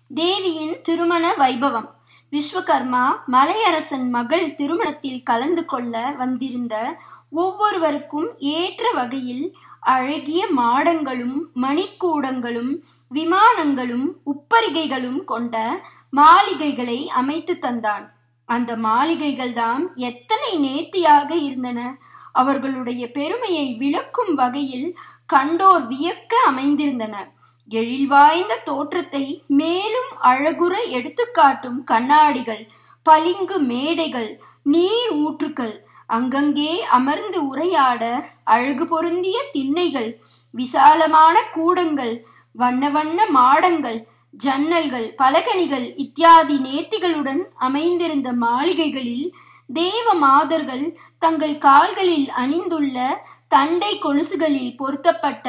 தேவியின் திருமண வைபவம் விஸ்வகர்மா மலையரசன் மகள் திருமணத்தில் கலந்து கொள்ள வந்திருந்த ஒவ்வொருவருக்கும் ஏற்ற வகையில் அழகிய மாடங்களும் மணிக்கூடங்களும் விமானங்களும் உப்பரிகைகளும் கொண்ட மாளிகைகளை அமைத்து தந்தான் அந்த மாளிகைகள்தாம் எத்தனை நேர்த்தியாக இருந்தன அவர்களுடைய பெருமையை விளக்கும் வகையில் கண்டோர் வியக்க அமைந்திருந்தன எழில்வாய்ந்த தோற்றத்தை மேலும் அழகுற எடுத்துக்காட்டும் கண்ணாடிகள் பளிங்கு மேடைகள் நீர் ஊற்றுக்கள் அங்கங்கே அமர்ந்து உரையாட அழகு பொருந்திய திண்ணைகள் விசாலமான கூடங்கள் வண்ண வண்ண மாடங்கள் ஜன்னல்கள் பலகணிகள் இத்தியாதி நேர்த்திகளுடன் அமைந்திருந்த மாளிகைகளில் தேவ மாதர்கள் தங்கள் கால்களில் அணிந்துள்ள தண்டை கொலுசுகளில் பொருத்தப்பட்ட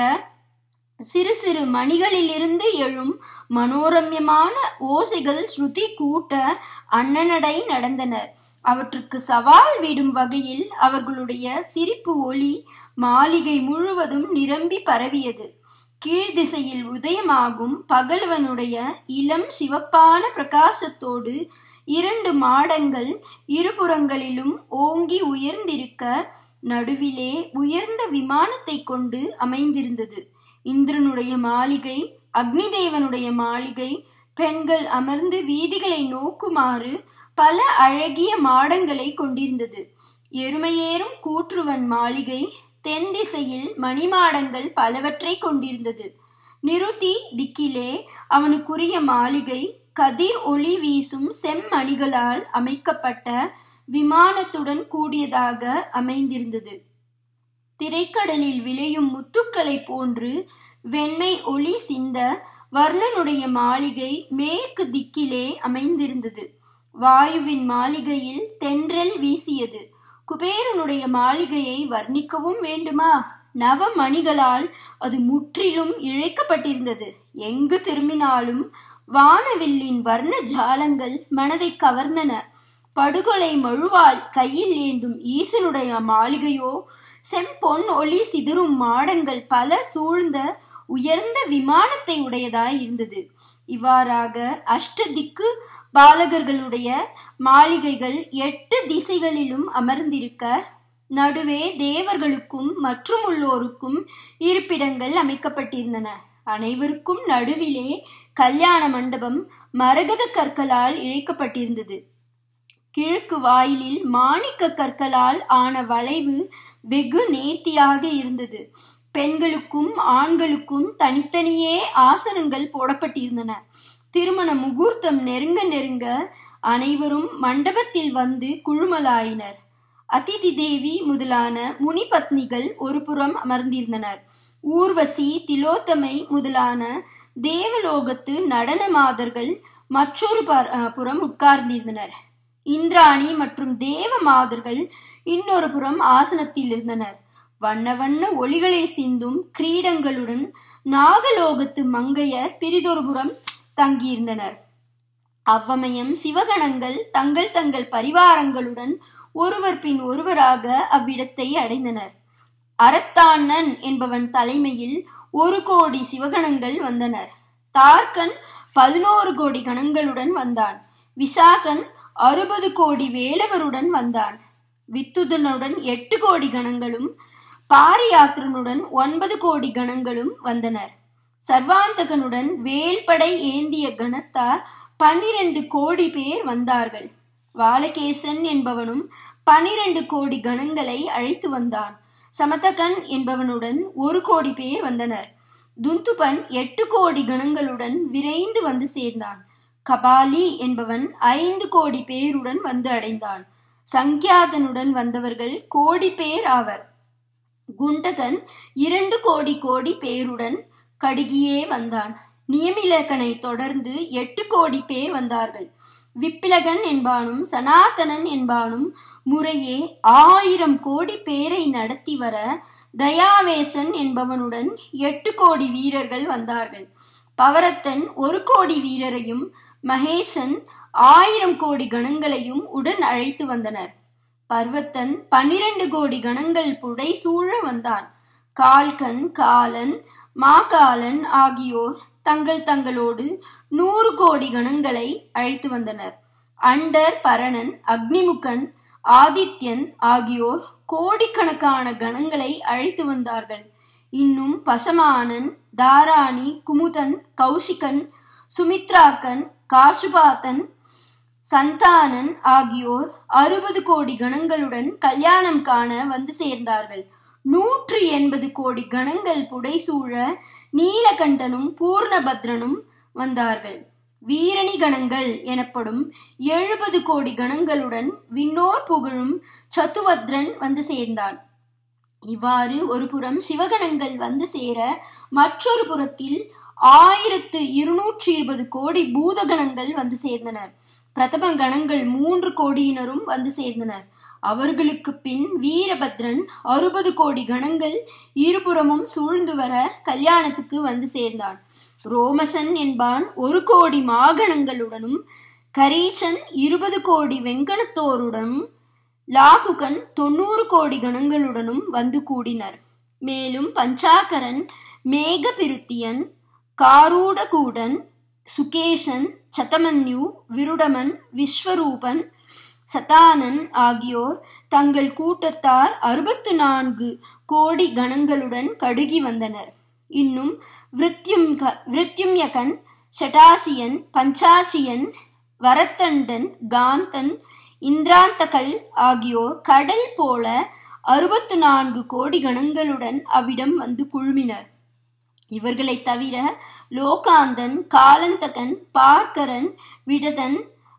சிறு சிறு மணிகளிலிருந்து எழும் மனோரம்யமான ஓசைகள் ஸ்ருதி கூட்ட அன்னநடை நடந்தனர் அவற்றுக்கு சவால் விடும் வகையில் அவர்களுடைய சிரிப்பு ஒளி மாளிகை முழுவதும் நிரம்பி பரவியது கீழ்திசையில் உதயமாகும் பகலவனுடைய இளம் சிவப்பான பிரகாசத்தோடு இரண்டு மாடங்கள் இருபுறங்களிலும் ஓங்கி உயர்ந்திருக்க நடுவிலே உயர்ந்த விமானத்தை கொண்டு அமைந்திருந்தது இந்திரனுடைய மாளிகை அக்னிதேவனுடைய மாளிகை பெண்கள் அமர்ந்து வீதிகளை நோக்குமாறு பல அழகிய மாடங்களை கொண்டிருந்தது எருமையேறும் கூற்றுவன் மாளிகை தென் திசையில் மணிமாடங்கள் பலவற்றை கொண்டிருந்தது நிருதி திக்கிலே அவனுக்குரிய மாளிகை கதிர் ஒளி வீசும் செம்மணிகளால் அமைக்கப்பட்ட விமானத்துடன் கூடியதாக அமைந்திருந்தது திரைக்கடலில் விளையும் முத்துக்களை போன்று வெண்மை ஒளி சிந்த வர்ணனுடைய மாளிகை மேற்கு திக்கிலே அமைந்திருந்தது வாயுவின் மாளிகையில் தென்றல் வீசியது குபேரனுடைய மாளிகையை வர்ணிக்கவும் வேண்டுமா நவமணிகளால் அது முற்றிலும் இழைக்கப்பட்டிருந்தது எங்கு திரும்பினாலும் வானவில்லின் வர்ண ஜாலங்கள் மனதை கவர்ந்தன படுகொலை மழுவால் கையில் ஏந்தும் ஈசனுடைய மாளிகையோ செம்பொன் ஒளி சிதறும் மாடங்கள் பல சூழ்ந்த உயர்ந்த விமானத்தை உடையதாய் இருந்தது இவ்வாறாக அஷ்டதிக்கு பாலகர்களுடைய மாளிகைகள் எட்டு திசைகளிலும் அமர்ந்திருக்க நடுவே தேவர்களுக்கும் மற்றும் உள்ளோருக்கும் இருப்பிடங்கள் அமைக்கப்பட்டிருந்தன அனைவருக்கும் நடுவிலே கல்யாண மண்டபம் மரகத கற்களால் இழைக்கப்பட்டிருந்தது கிழக்கு வாயிலில் மாணிக்க கற்களால் ஆன வளைவு வெகு நேர்த்தியாக இருந்தது பெண்களுக்கும் ஆண்களுக்கும் தனித்தனியே ஆசனங்கள் போடப்பட்டிருந்தன திருமண முகூர்த்தம் நெருங்க நெருங்க அனைவரும் மண்டபத்தில் வந்து குழுமலாயினர் அதிதி தேவி முதலான முனிபத்னிகள் ஒரு புறம் அமர்ந்திருந்தனர் ஊர்வசி திலோத்தமை முதலான தேவலோகத்து நடன மாதர்கள் மற்றொரு புறம் உட்கார்ந்திருந்தனர் இந்திராணி மற்றும் தேவ மாதர்கள் இன்னொரு புறம் ஆசனத்தில் இருந்தனர் வண்ண வண்ண ஒளிகளை சிந்தும் கிரீடங்களுடன் நாகலோகத்து மங்கையர் பிரிதொரு புறம் தங்கியிருந்தனர் அவ்வமயம் சிவகணங்கள் தங்கள் தங்கள் பரிவாரங்களுடன் ஒருவர் பின் ஒருவராக அவ்விடத்தை அடைந்தனர் அரத்தானன் என்பவன் தலைமையில் ஒரு கோடி சிவகணங்கள் வந்தனர் தார்கன் பதினோரு கோடி கணங்களுடன் வந்தான் விசாகன் அறுபது கோடி வேலவருடன் வந்தான் வித்துதனுடன் எட்டு கோடி கணங்களும் பாரியாத்திரனுடன் ஒன்பது கோடி கணங்களும் வந்தனர் சர்வாந்தகனுடன் வேல்படை ஏந்திய கணத்தார் பன்னிரண்டு கோடி பேர் வந்தார்கள் வாலகேசன் என்பவனும் பனிரெண்டு கோடி கணங்களை அழைத்து வந்தான் சமதகன் என்பவனுடன் ஒரு கோடி பேர் வந்தனர் துந்துபன் எட்டு கோடி கணங்களுடன் விரைந்து வந்து சேர்ந்தான் கபாலி என்பவன் ஐந்து கோடி பேருடன் வந்து அடைந்தான் சங்கியாதனுடன் வந்தவர்கள் கோடி பேர் ஆவர் குண்டகன் இரண்டு கோடி கோடி பேருடன் கடுகியே வந்தான் நியமிலக்கனை தொடர்ந்து எட்டு கோடி பேர் வந்தார்கள் விப்பிலகன் என்பானும் சனாதனன் என்பானும் முறையே ஆயிரம் கோடி பேரை நடத்தி வர தயாவேசன் என்பவனுடன் எட்டு கோடி வீரர்கள் வந்தார்கள் பவரத்தன் ஒரு கோடி வீரரையும் மகேசன் ஆயிரம் கோடி கணங்களையும் உடன் அழைத்து வந்தனர் பர்வத்தன் பன்னிரண்டு கோடி கணங்கள் புடை சூழ வந்தான் கால்கன் காலன் மாகாலன் ஆகியோர் தங்கள் தங்களோடு நூறு கோடி கணங்களை அழைத்து வந்தனர் அண்டர் பரணன் அக்னிமுகன் ஆதித்யன் ஆகியோர் கோடிக்கணக்கான கணங்களை அழைத்து வந்தார்கள் இன்னும் பசமானன் தாராணி குமுதன் கௌசிகன் சுமித்ராக்கன் காசுபாத்தன் சந்தானன் ஆகியோர் அறுபது கோடி கணங்களுடன் கல்யாணம் காண வந்து சேர்ந்தார்கள் நூற்றி எண்பது கோடி கணங்கள் புடைசூழ நீலகண்டனும் பூர்ணபத்ரனும் வந்தார்கள் வீரணி கணங்கள் எனப்படும் எழுபது கோடி கணங்களுடன் விண்ணோர் புகழும் சத்துவத்ரன் வந்து சேர்ந்தான் இவ்வாறு ஒரு புறம் சிவகணங்கள் வந்து சேர மற்றொரு புறத்தில் ஆயிரத்து இருநூற்றி இருபது கோடி பூதகணங்கள் வந்து சேர்ந்தனர் பிரதம கணங்கள் மூன்று கோடியினரும் வந்து சேர்ந்தனர் அவர்களுக்கு பின் வீரபத்ரன் அறுபது கோடி கணங்கள் இருபுறமும் சூழ்ந்து வர கல்யாணத்துக்கு வந்து சேர்ந்தான் ரோமசன் என்பான் ஒரு கோடி மாகணங்களுடனும் கரீச்சன் இருபது கோடி வெங்கலத்தோருடனும் லாகுகன் தொண்ணூறு கோடி கணங்களுடனும் வந்து கூடினர் மேலும் பஞ்சாகரன் மேகபிருத்தியன் காரூடகூடன் சுகேஷன் சதமன்யு விருடமன் விஸ்வரூபன் சதானன் ஆகியோர் தங்கள் கூட்டத்தார் அறுபத்து நான்கு கோடி கணங்களுடன் கடுகி வந்தனர் இன்னும் விருத்யும்யகன் சட்டாசியன் பஞ்சாச்சியன் வரத்தண்டன் காந்தன் இந்திராந்தகல் ஆகியோர் கடல் போல அறுபத்து நான்கு கோடி கணங்களுடன் அவ்விடம் வந்து குழுமினர் இவர்களை தவிர லோகாந்தன் காலந்தகன் பார்க்கரன் விடதன்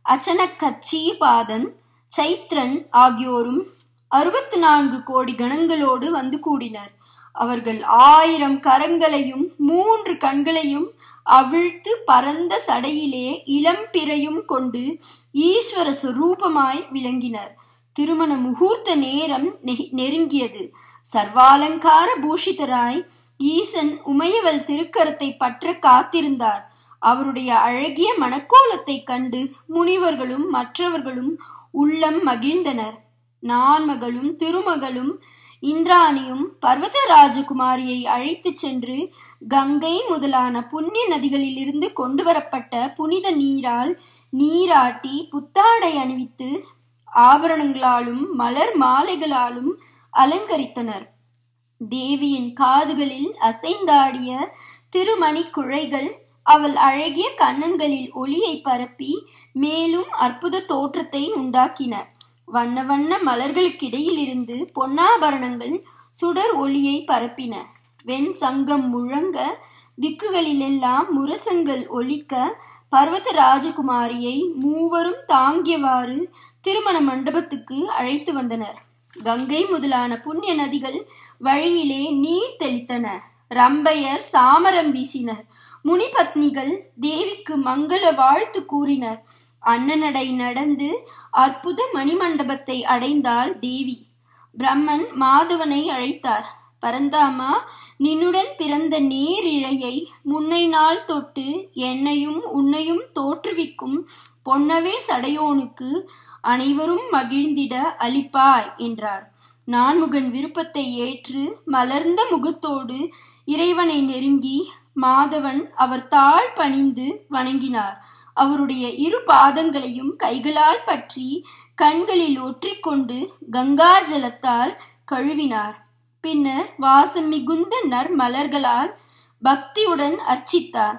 அச்சனக்கச்சீபாதன் சைத்ரன் ஆகியோரும் அறுபத்து நான்கு கோடி கணங்களோடு வந்து கூடினர் அவர்கள் ஆயிரம் கரங்களையும் மூன்று கண்களையும் அவிழ்த்து பரந்த சடையிலே இளம் பிறையும் கொண்டு ஈஸ்வர சுரூபமாய் விளங்கினர் திருமண முகூர்த்த நேரம் நெருங்கியது சர்வாலங்கார பூஷிதராய் ஈசன் உமையவள் திருக்கரத்தை பற்ற காத்திருந்தார் அவருடைய அழகிய மணக்கோலத்தை கண்டு முனிவர்களும் மற்றவர்களும் உள்ளம் மகிழ்ந்தனர் நான்மகளும் திருமகளும் இந்திராணியும் பர்வத ராஜகுமாரியை அழைத்து சென்று கங்கை முதலான புண்ணிய நதிகளிலிருந்து கொண்டு வரப்பட்ட புனித நீரால் நீராட்டி புத்தாடை அணிவித்து ஆபரணங்களாலும் மலர் மாலைகளாலும் அலங்கரித்தனர் தேவியின் காதுகளில் அசைந்தாடிய திருமணி குழைகள் அவள் அழகிய கண்ணன்களில் ஒளியை பரப்பி மேலும் அற்புத தோற்றத்தை உண்டாக்கின வண்ண வண்ண மலர்களுக்கிடையில் இருந்து பொன்னாபரணங்கள் சுடர் ஒளியை பரப்பின வெண் சங்கம் முழங்க திக்குகளிலெல்லாம் முரசங்கள் ஒலிக்க பர்வத ராஜகுமாரியை மூவரும் தாங்கியவாறு திருமண மண்டபத்துக்கு அழைத்து வந்தனர் கங்கை முதலான புண்ணிய நதிகள் வழியிலே நீர் தெளித்தன ரம்பையர் சாமரம் வீசினர் முனிபத்னிகள் தேவிக்கு மங்கள வாழ்த்து கூறினர் அன்னநடை நடந்து அற்புத மணிமண்டபத்தை அடைந்தாள் தேவி பிரம்மன் மாதவனை அழைத்தார் பரந்தாமா நின்னுடன் பிறந்த நேரிழையை முன்னை நாள் தொட்டு என்னையும் உன்னையும் தோற்றுவிக்கும் பொன்னவே சடையோனுக்கு அனைவரும் மகிழ்ந்திட அளிப்பாய் என்றார் நான்முகன் விருப்பத்தை ஏற்று மலர்ந்த முகத்தோடு இறைவனை நெருங்கி மாதவன் அவர் தாழ் பணிந்து வணங்கினார் அவருடைய இரு பாதங்களையும் கைகளால் பற்றி கண்களில் ஒற்றிக்கொண்டு கங்கா ஜலத்தால் கழுவினார் பின்னர் வாசம் மிகுந்த நர் மலர்களால் பக்தியுடன் அர்ச்சித்தார்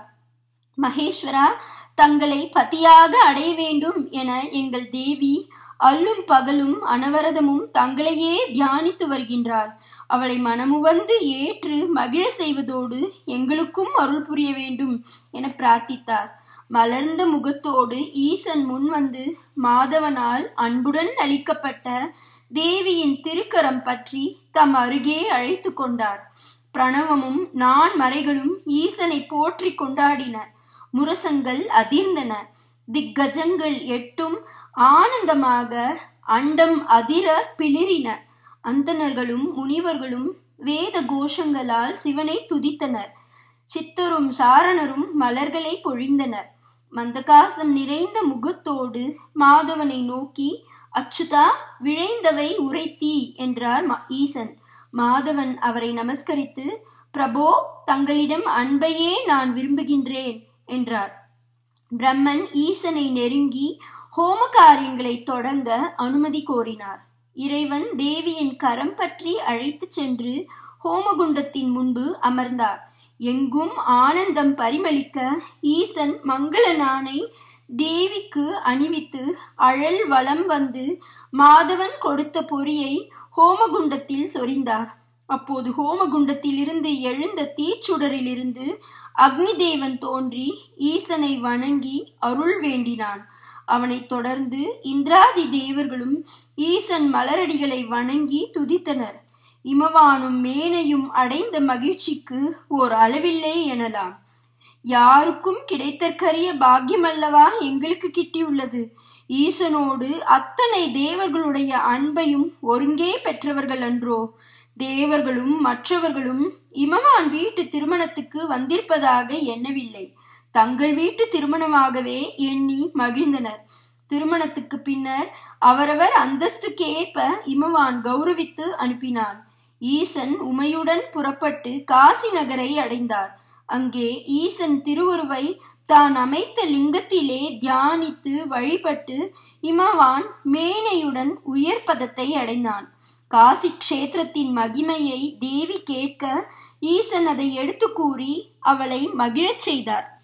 மகேஸ்வரா தங்களை பதியாக அடைய வேண்டும் என எங்கள் தேவி அல்லும் பகலும் அனவரதமும் தங்களையே தியானித்து வருகின்றாள் அவளை மனமுவந்து ஏற்று மகிழ செய்வதோடு எங்களுக்கும் அருள் புரிய வேண்டும் என பிரார்த்தித்தார் மலர்ந்த முகத்தோடு ஈசன் முன் வந்து மாதவனால் அன்புடன் அளிக்கப்பட்ட தேவியின் திருக்கரம் பற்றி தம் அருகே அழைத்து கொண்டார் பிரணவமும் நான் மறைகளும் ஈசனை போற்றி கொண்டாடின முரசங்கள் அதிர்ந்தன திக்கஜங்கள் எட்டும் ஆனந்தமாக அண்டம் அதிர பிளிரின அந்தணர்களும் முனிவர்களும் வேத கோஷங்களால் சிவனை துதித்தனர் சித்தரும் சாரணரும் மலர்களை பொழிந்தனர் மந்தகாசம் நிறைந்த முகத்தோடு மாதவனை நோக்கி அச்சுதா விழைந்தவை உரைத்தி என்றார் ஈசன் மாதவன் அவரை நமஸ்கரித்து பிரபோ தங்களிடம் அன்பையே நான் விரும்புகின்றேன் என்றார் பிரம்மன் ஈசனை நெருங்கி ஹோம காரியங்களை தொடங்க அனுமதி கோரினார் இறைவன் தேவியின் கரம் பற்றி அழைத்துச் சென்று ஹோமகுண்டத்தின் முன்பு அமர்ந்தார் எங்கும் ஆனந்தம் பரிமளிக்க ஈசன் மங்கள நாணை தேவிக்கு அணிவித்து அழல் வலம் வந்து மாதவன் கொடுத்த பொறியை ஹோமகுண்டத்தில் சொரிந்தார் அப்போது ஹோமகுண்டத்தில் இருந்து எழுந்த தீச்சுடரிலிருந்து அக்னி தேவன் தோன்றி ஈசனை வணங்கி அருள் வேண்டினான் அவனைத் தொடர்ந்து இந்திராதி தேவர்களும் ஈசன் மலரடிகளை வணங்கி துதித்தனர் இமவானும் மேனையும் அடைந்த மகிழ்ச்சிக்கு ஓர் அளவில்லை எனலாம் யாருக்கும் கிடைத்தற்கரிய பாக்கியமல்லவா எங்களுக்கு கிட்டியுள்ளது ஈசனோடு அத்தனை தேவர்களுடைய அன்பையும் ஒருங்கே பெற்றவர்கள் அன்றோ தேவர்களும் மற்றவர்களும் இமவான் வீட்டு திருமணத்துக்கு வந்திருப்பதாக எண்ணவில்லை தங்கள் வீட்டு திருமணமாகவே எண்ணி மகிழ்ந்தனர் திருமணத்துக்கு பின்னர் அவரவர் அந்தஸ்துக்கு ஏற்ப இமவான் கௌரவித்து அனுப்பினான் ஈசன் உமையுடன் புறப்பட்டு காசி நகரை அடைந்தார் அங்கே ஈசன் திருவுருவை தான் அமைத்த லிங்கத்திலே தியானித்து வழிபட்டு இமவான் மேனையுடன் உயர் பதத்தை அடைந்தான் காசி க்ஷேத்திரத்தின் மகிமையை தேவி கேட்க ஈசன் அதை எடுத்து கூறி அவளை மகிழச் செய்தார்